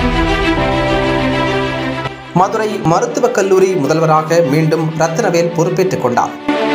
மதுரை மருத்துவக் கல்லூரி முதல்வராக மீண்டும் ரத்னவேல் பொறுப்பேற்றுக் கொண்டார்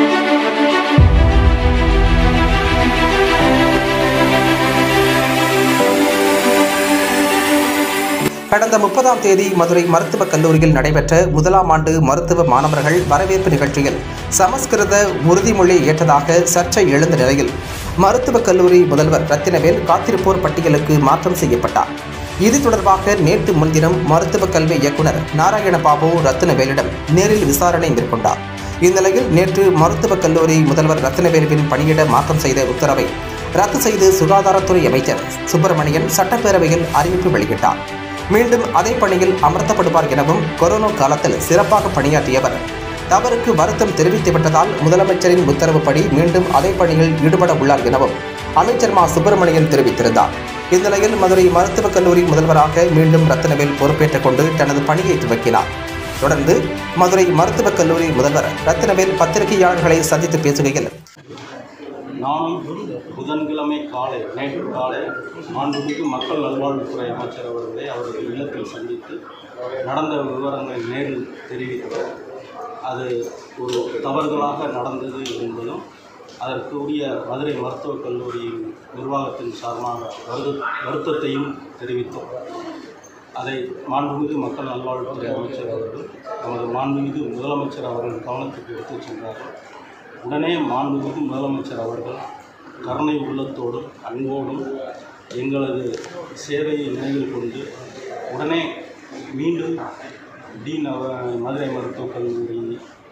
கடந்த முப்பதாம் தேதி மதுரை மருத்துவக் கல்லூரியில் நடைபெற்ற முதலாம் ஆண்டு மருத்துவ மாணவர்கள் வரவேற்பு நிகழ்ச்சியில் சமஸ்கிருத உறுதிமொழி ஏற்றதாக சர்ச்சை எழுந்த நிலையில் மருத்துவக் கல்லூரி முதல்வர் ரத்தினவேல் காத்திருப்போர் பட்டியலுக்கு மாற்றம் செய்யப்பட்டார் இது தொடர்பாக நேற்று முன்தினம் மருத்துவக் கல்வி இயக்குனர் நாராயணபாபு ரத்தினவேலிடம் நேரில் விசாரணை மேற்கொண்டார் இந்நிலையில் நேற்று மருத்துவக் கல்லூரி முதல்வர் ரத்தினவேலுவின் பணியிட மாற்றம் செய்த உத்தரவை ரத்து செய்து சுகாதாரத்துறை அமைச்சர் சுப்பிரமணியன் சட்டப்பேரவையில் அறிவிப்பு வெளியிட்டார் மீண்டும் அதே பணியில் அமர்த்தப்படுவார் எனவும் கொரோனா காலத்தில் சிறப்பாக பணியாற்றியவர் தவறுக்கு வருத்தம் தெரிவித்துவிட்டதால் முதலமைச்சரின் உத்தரவுப்படி மீண்டும் அதே பணியில் ஈடுபட உள்ளார் எனவும் அமைச்சர் மா சுப்பிரமணியன் தெரிவித்திருந்தார் இந்நிலையில் மதுரை மருத்துவக் கல்லூரி முதல்வராக மீண்டும் ரத்னவேல் பொறுப்பேற்றுக் கொண்டு தனது பணியை துவக்கினார் தொடர்ந்து மதுரை மருத்துவக் கல்லூரி முதல்வர் ரத்னவேல் பத்திரிகையாளர்களை சந்தித்து பேசுகையில் நானும் புதன்கிழமை காலை நேற்று காலை மாண்புமிகு மக்கள் நல்வாழ்வுத்துறை அமைச்சர் அவர்களை அவரது இல்லத்தில் சந்தித்து நடந்த விவரங்களை நேரில் தெரிவித்தார் அது ஒரு தவறுதலாக நடந்தது என்பதும் அதற்கு உரிய மதுரை மருத்துவக் கல்லூரியின் நிர்வாகத்தின் சார்பாக வருத வருத்தத்தையும் தெரிவித்தோம் அதை மாண்புமிகு மக்கள் நல்வாழ்வுத்துறை அமைச்சர் அவர்கள் நமது மாண்புமிகு முதலமைச்சர் அவர்கள் கவனத்துக்கு எடுத்துச் சென்றார்கள் உடனே மாண்புமிகு முதலமைச்சர் அவர்கள் கருணை உள்ளத்தோடும் அன்போடும் எங்களது சேவையை நினைவில் கொண்டு உடனே மீண்டும் டீன் அவ மதுரை மருத்துவக் கல்லூரி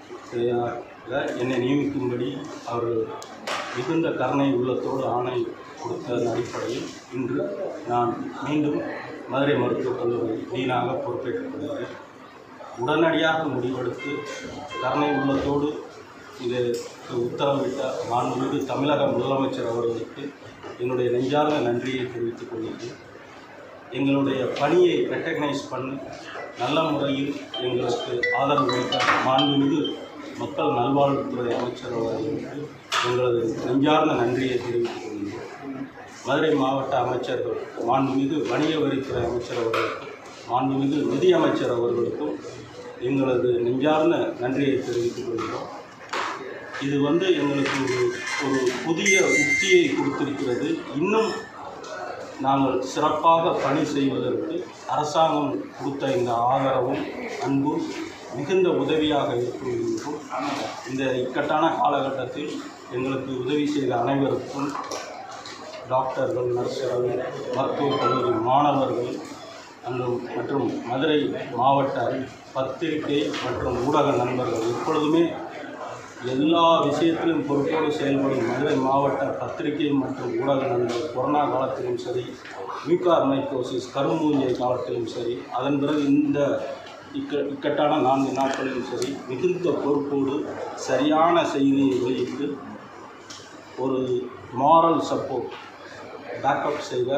என்னை நியமிக்கும்படி அவர்கள் மிகுந்த கருணை உள்ளத்தோடு ஆணை கொடுத்ததன் அடிப்படையில் இன்று நான் மீண்டும் மதுரை மருத்துவக் கல்லூரி டீனாக பொறுப்பேற்றுக் கொள்கிறேன் உடனடியாக முடிவெடுத்து கருணை உள்ளத்தோடு இது உத்தரவிட்ட மாண்புமிகு தமிழக முதலமைச்சர் அவர்களுக்கு என்னுடைய நெஞ்சார்ந்த நன்றியை தெரிவித்துக் கொள்கிறேன் எங்களுடைய பணியை ரெக்கக்னைஸ் பண்ணி நல்ல முறையில் எங்களுக்கு ஆதரவு அளித்த மாண்புமிகு மக்கள் நல்வாழ்வுத்துறை அமைச்சர் அவர்களுக்கு எங்களது நெஞ்சார்ந்த நன்றியை தெரிவித்துக் கொள்கிறேன் மதுரை மாவட்ட அமைச்சர்கள் மாண்புமிகு வணிக வரித்துறை அமைச்சர் அவர்களுக்கும் மாண்புமிகு நிதி அமைச்சர் அவர்களுக்கும் எங்களது நெஞ்சார்ந்த நன்றியை தெரிவித்துக் கொள்கிறோம் இது வந்து எங்களுக்கு ஒரு ஒரு புதிய உத்தியை கொடுத்திருக்கிறது இன்னும் நாங்கள் சிறப்பாக பணி செய்வதற்கு அரசாங்கம் கொடுத்த இந்த ஆதரவும் அன்பும் மிகுந்த உதவியாக இருக்கும் என்றும் இந்த இக்கட்டான காலகட்டத்தில் எங்களுக்கு உதவி செய்த அனைவருக்கும் டாக்டர்கள் நர்ஸர்கள் மருத்துவக் கல்லூரி மாணவர்கள் அங்கு மற்றும் மதுரை மாவட்ட பத்திரிகை மற்றும் ஊடக நண்பர்கள் எப்பொழுதுமே எல்லா விஷயத்திலும் பொறுப்போடு செயல்படும் மதுரை மாவட்ட பத்திரிகை மற்றும் ஊடக நண்பர்கள் கொரோனா காலத்திலும் சரி மியூகார் மைக்கோசிஸ் கரும்பூஞ்சை காலத்திலும் சரி அதன் பிறகு இந்த இக்க இக்கட்டான நான்கு நாட்களிலும் சரி மிகுந்த பொறுப்போடு சரியான செய்தியை வெளியிட்டு ஒரு மாரல் சப்போர்ட் பேக்கப் செய்த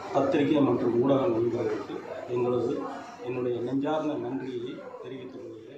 பத்திரிகை மற்றும் ஊடக நண்பர்களுக்கு எங்களது என்னுடைய நெஞ்சார்ந்த நன்றியை தெரிவித்துக் கொள்கிறேன்